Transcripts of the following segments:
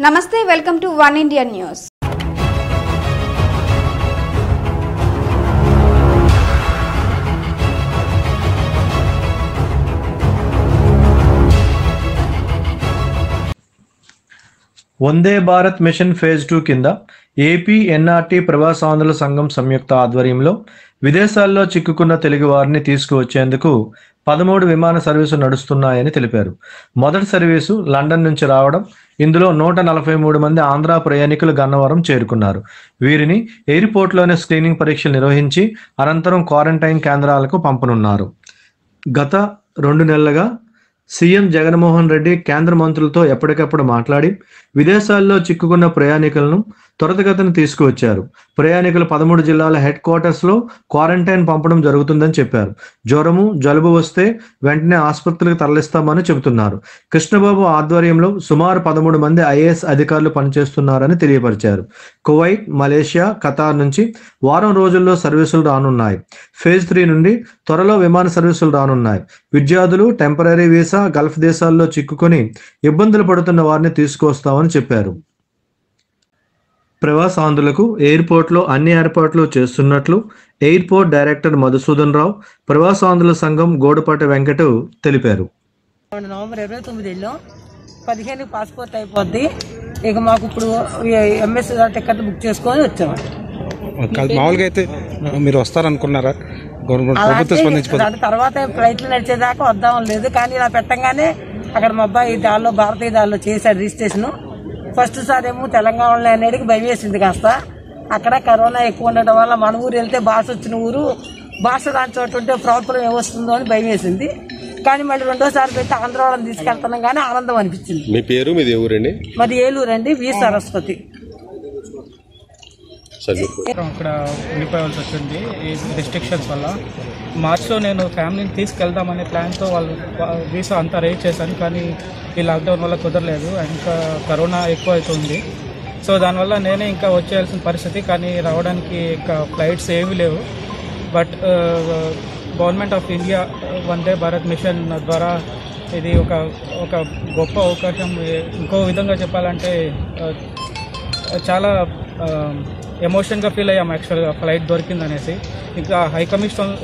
నమస్తే welcome to one India news Vande Bharat mission phase two కింద AP NRT ప్రవాసాంధ్రుల సంఘం సంయుక్త ఆధ్వర్యంలో విదేశాల్లో చిక్కుకున్న తెలుగు వారిని తీసుకువచ్చేందుకు పదమూడు విమాన సర్వీసులు నడుస్తున్నాయని తెలిపారు మొదటి సర్వీసు లండన్ నుంచి రావడం ఇందులో నూట నలభై మూడు మంది ఆంధ్ర ప్రయాణికులు గన్నవరం చేరుకున్నారు వీరిని ఎయిర్పోర్ట్లోనే స్క్రీనింగ్ పరీక్షలు నిర్వహించి అనంతరం క్వారంటైన్ కేంద్రాలకు పంపనున్నారు గత రెండు నెలలుగా సీఎం జగన్మోహన్ రెడ్డి కేంద్ర మంత్రులతో ఎప్పటికప్పుడు మాట్లాడి విదేశాల్లో చిక్కుకున్న ప్రయాణికులను త్వరితగతిన తీసుకువచ్చారు ప్రయాణికులు పదమూడు జిల్లాల హెడ్ క్వార్టర్స్ లో క్వారంటైన్ పంపడం జరుగుతుందని చెప్పారు జ్వరము జలుబు వస్తే వెంటనే ఆసుపత్రికి తరలిస్తామని చెబుతున్నారు కృష్ణబాబు ఆధ్వర్యంలో సుమారు పదమూడు మంది ఐఏఎస్ అధికారులు పనిచేస్తున్నారని తెలియపరిచారు కువైట్ మలేషియా ఖతార్ నుంచి వారం రోజుల్లో సర్వీసులు రానున్నాయి ఫేజ్ త్రీ నుండి త్వరలో విమాన సర్వీసులు రానున్నాయి విద్యార్థులు టెంపరీ వీసా గల్ఫ్ దేశాల్లో చిక్కుకొని ఇబ్బందులు పడుతున్న వారిని తీసుకువస్తామని చెప్పారు ప్రవాసాంధ్రులకు ఎయిర్పోర్ట్లో అన్ని ఏర్పాట్లు చేస్తున్నట్లు ఎయిర్పోర్ట్ డైరెక్టర్ మధుసూదన్ రావు ప్రవాసాంధ్రుల సంఘం గోడపాటి వెంకట తెలిపారు మొన్న నవంబర్ ఇరవై తొమ్మిది వెళ్ళాం పదిహేను పాస్పోర్ట్ అయిపోద్ది ఇక మాకు ఇప్పుడు ఎంఎస్ టికెట్ బుక్ చేసుకొని వచ్చాము కాదు, మామూలుగా అయితే మీరు వస్తారనుకున్నారా గవర్నమెంట్ ప్రభుత్వం స్పందించిపోతుంది దాని తర్వాత ఫ్లైట్లు నడిచేదాకా వద్దాం లేదు కానీ ఇలా పెట్టంగానే అక్కడ మా అబ్బాయి దానిలో భారతీయ దానిలో చేశాడు రిజిస్ట్రేషన్ ఫస్ట్ సార్ ఏమో తెలంగాణలో అనేది భయం వేసింది కాస్త అక్కడ కరోనా ఎక్కువ ఉండడం వల్ల మన ఊరు వెళ్తే భాష వచ్చిన ఊరు భాష రాని చోట ఉంటే ప్రాబ్లం ఏమొస్తుందో అని భయం వేసింది కానీ మళ్ళీ రెండోసారి పెట్టి ఆంధ్ర వాళ్ళని తీసుకెళ్తున్నాం కానీ ఆనందం అనిపించింది మీ పేరు మీది ఊరండి మరి ఏలూరు అండి వి సరస్వతి సరే అక్కడ ఉండిపోవాల్సి వచ్చింది ఈ రిస్ట్రిక్షన్స్ వల్ల మార్చ్లో నేను ఫ్యామిలీని తీసుకెళ్దామనే ప్లాన్తో వాళ్ళు వీసా అంతా రేట్ చేశాను కానీ ఈ లాక్డౌన్ వల్ల కుదరలేదు ఇంకా కరోనా ఎక్కువ అవుతుంది సో దానివల్ల నేనే ఇంకా వచ్చేయాల్సిన పరిస్థితి కానీ రావడానికి ఇంకా ఫ్లైట్స్ ఏమీ లేవు but government of India Vande Bharat mission ద్వారా ఇది ఒక ఒక గొప్ప అవకాశం ఇంకో విధంగా చెప్పాలంటే ఆ, చాలా ఎమోషన్గా ఫీల్ అయ్యాం యాక్చువల్గా ఫ్లైట్ దొరికిందనేసి ఇంకా high commission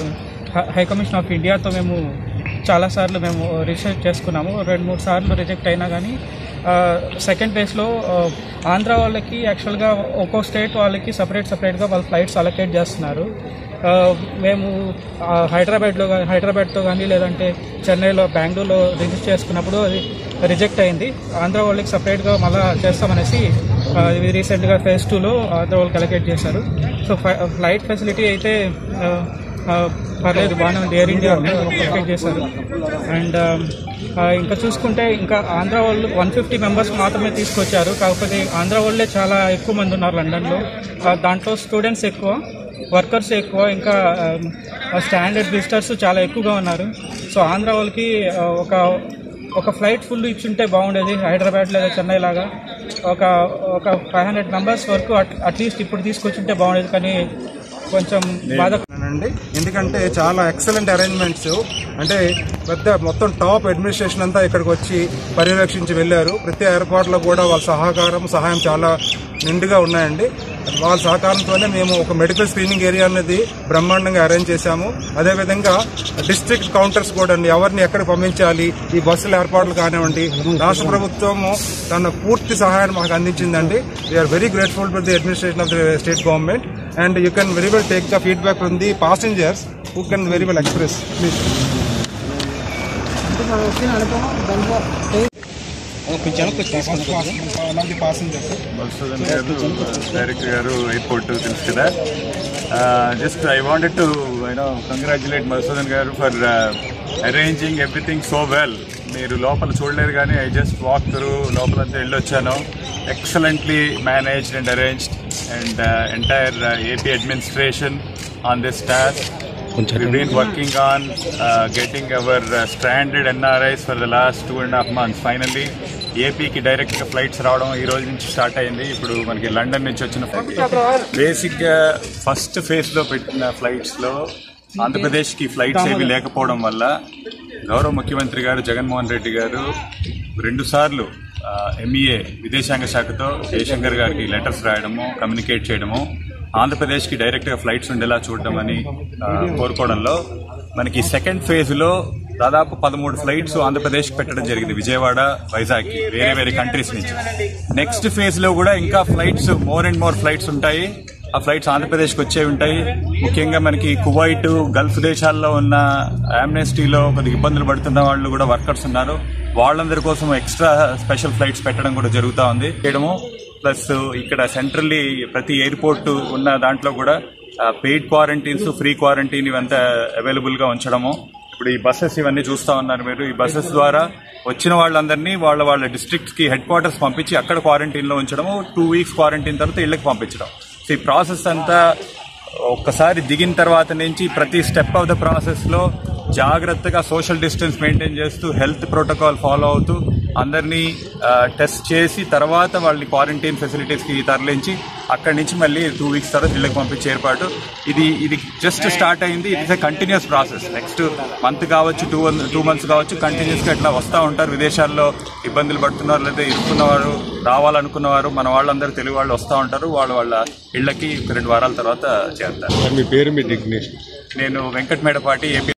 high commission of ఇండియాతో మేము చాలాసార్లు మేము రీసెర్చ్ చేసుకున్నాము రెండు మూడు సార్లు రిజెక్ట్ అయినా కానీ సెకండ్ ఫేజ్లో ఆంధ్ర వాళ్ళకి యాక్చువల్గా ఒక్కో స్టేట్ వాళ్ళకి సపరేట్ సపరేట్గా వాళ్ళు ఫ్లైట్స్ అలొకేట్ చేస్తున్నారు ఆ, మేము ఆ, హైదరాబాద్లో గా- హైదరాబాద్తో కానీ లేదంటే చెన్నైలో బెంగళూరులో రిజిస్టర్ చేసుకున్నప్పుడు అది రిజెక్ట్ అయింది ఆంధ్ర వాళ్ళకి సపరేట్గా మళ్ళీ చేస్తామనేసి ఆ, ఇది రీసెంట్గా ఫేజ్ టూలో ఆంధ్ర వాళ్ళకి అలొకేట్ చేశారు సో ఫ్లై- ఫ్లైట్ ఫెసిలిటీ అయితే ఆ, ఆ, పర్లేదు బాగానే ఉంది ఎయిర్ ఇండియా అలొకేట్ చేశారు అండ్ ఇంకా చూసుకుంటే ఇంకా ఆంధ్ర వాళ్ళు వన్ ఫిఫ్టీ మెంబర్స్ మాత్రమే తీసుకొచ్చారు కాకపోతే ఆంధ్ర వాళ్ళే చాలా ఎక్కువ మంది ఉన్నారు లండన్లో ఆ, దాంట్లో స్టూడెంట్స్ ఎక్కువ వర్కర్స్ ఎక్కువ ఇంకా స్టాండర్డ్ విజిటర్స్ చాలా ఎక్కువగా ఉన్నారు సో ఆంధ్ర వాళ్ళకి ఆ, ఒక ఒక ఫ్లైట్ ఫుల్ ఇచ్చుంటే బాగుండేది హైదరాబాద్ లేదా చెన్నై లాగా ఒక ఒక ఫైవ్ హండ్రెడ్ మెంబర్స్ వరకు అట్లీస్ట్ ఇప్పుడు తీసుకొచ్చుంటే బాగుండేది కానీ కొంచెం బాధ అండి ఎందుకంటే చాలా ఎక్సలెంట్ అరేంజ్మెంట్స్ అంటే పెద్ద మొత్తం టాప్ అడ్మినిస్ట్రేషన్ అంతా ఇక్కడికి వచ్చి పర్యవేక్షించి వెళ్ళారు ప్రతి ఎయిర్పోర్ట్లో కూడా వాళ్ళ సహకారం సహాయం చాలా నిండుగా ఉన్నాయండి వాళ్ళ సహకారంతోనే మేము ఒక మెడికల్ స్క్రీనింగ్ ఏరియా అనేది బ్రహ్మాండంగా అరేంజ్ చేశాము అదేవిధంగా డిస్ట్రిక్ట్ కౌంటర్స్ కూడా అండి ఎవరిని ఎక్కడికి పంపించాలి ఈ బస్సుల ఏర్పాట్లు కానివ్వండి రాష్ట్ర ప్రభుత్వము తన పూర్తి సహాయాన్ని మాకు అందించిందండి we are very grateful to the administration of the state government and you can very well take the feedback from the passengers who can very well express please passengers Madhusudan garu director garu airport తెలుసు కదా just I wanted to you know congratulate Madhusudan garu for arranging everything so well మీరు లోపల చూడలేరు కానీ I just walk through లోపలంతా వెళ్ళొచ్చాను excellently managed and arranged and entire AP administration on this task We've been working on uh, getting our uh, stranded NRIs for the last two and a half months. Finally, ఏపీకి డైరెక్ట్గా flights రావడం ఈ రోజు నుంచి start అయింది ఇప్పుడు మనకి London నుంచి వచ్చిన ఫ్లైట్ బేసిక్గా ఫస్ట్ ఫేజ్లో పెట్టిన ఫ్లైట్స్లో ఆంధ్రప్రదేశ్కి ఫ్లైట్స్ ఏవి లేకపోవడం వల్ల గౌరవ ముఖ్యమంత్రి గారు జగన్మోహన్ రెడ్డి గారు రెండు సార్లు ఎంఈఏ విదేశాంగ శాఖతో జయశంకర్ గారికి లెటర్స్ రాయడము కమ్యూనికేట్ చేయడము ఆంధ్రప్రదేశ్కి డైరెక్ట్గా ఫ్లైట్స్ ఉండేలా చూడడం అని ఆ, కోరుకోవడంలో మనకి సెకండ్ ఫేజ్లో దాదాపు పదమూడు ఫ్లైట్స్ ఆంధ్రప్రదేశ్కి పెట్టడం జరిగింది విజయవాడ వైజాగ్కి వేరే వేరే కంట్రీస్ నుంచి నెక్స్ట్ ఫేజ్లో కూడా ఇంకా flights more and more flights ఉంటాయి ఆ ఫ్లైట్స్ ఆంధ్రప్రదేశ్కి వచ్చే ఉంటాయి ముఖ్యంగా మనకి కువైట్ గల్ఫ్ దేశాల్లో ఉన్న ఆమ్నెస్టీలో కొద్దిగా ఇబ్బందులు పడుతున్న వాళ్ళు కూడా వర్కర్స్ ఉన్నారు వాళ్ళందరి కోసం ఎక్స్ట్రా స్పెషల్ ఫ్లైట్స్ పెట్టడం కూడా జరుగుతూ ఉంది చేయడము ప్లస్ ఇక్కడ సెంట్రల్లీ ప్రతి ఎయిర్పోర్ట్ ఉన్న దాంట్లో కూడా పెయిడ్ క్వారంటీన్స్ ఫ్రీ క్వారంటీన్ ఇవంతా అవైలబుల్ గా ఉంచడము ఇప్పుడు ఈ బస్సెస్ ఇవన్నీ చూస్తా ఉన్నారు మీరు ఈ బస్సెస్ ద్వారా వచ్చిన వాళ్ళందరినీ వాళ్ళ వాళ్ళ డిస్ట్రిక్ట్స్ కి హెడ్ క్వార్టర్స్ పంపించి అక్కడ క్వారంటీన్ లో ఉంచడము టూ వీక్స్ క్వారంటీన్ తర్వాత ఇళ్ళకి పంపించడం సో ఈ ప్రాసెస్ అంతా ఒక్కసారి దిగిన తర్వాత నుంచి ప్రతి స్టెప్ ఆఫ్ ద ప్రాసెస్ లో జాగ్రత్తగా సోషల్ డిస్టెన్స్ మెయింటైన్ చేస్తూ హెల్త్ ప్రోటోకాల్ ఫాలో అవుతూ అందరినీ టెస్ట్ చేసి తర్వాత వాళ్ళని క్వారంటైన్ ఫెసిలిటీస్కి తరలించి అక్కడి నుంచి మళ్ళీ టూ వీక్స్ తర్వాత ఇళ్ళకి పంపించే ఏర్పాటు ఇది ఇది జస్ట్ స్టార్ట్ అయింది it is a continuous process next month కావచ్చు టూ టూ మంత్స్ కావచ్చు కంటిన్యూస్గా ఇట్లా వస్తూ ఉంటారు విదేశాల్లో ఇబ్బందులు పడుతున్నారు లేదా ఇరుక్కున్నవారు రావాలనుకున్నవారు మన వాళ్ళందరూ తెలుగు వాళ్ళు వస్తూ ఉంటారు వాళ్ళు వాళ్ళ ఇళ్ళకి ఒక రెండు వారాల తర్వాత చేస్తారు మీ పేరు మీ డిగ్నేషన్ నేను వెంకట్ మేడపాటి ఏపీ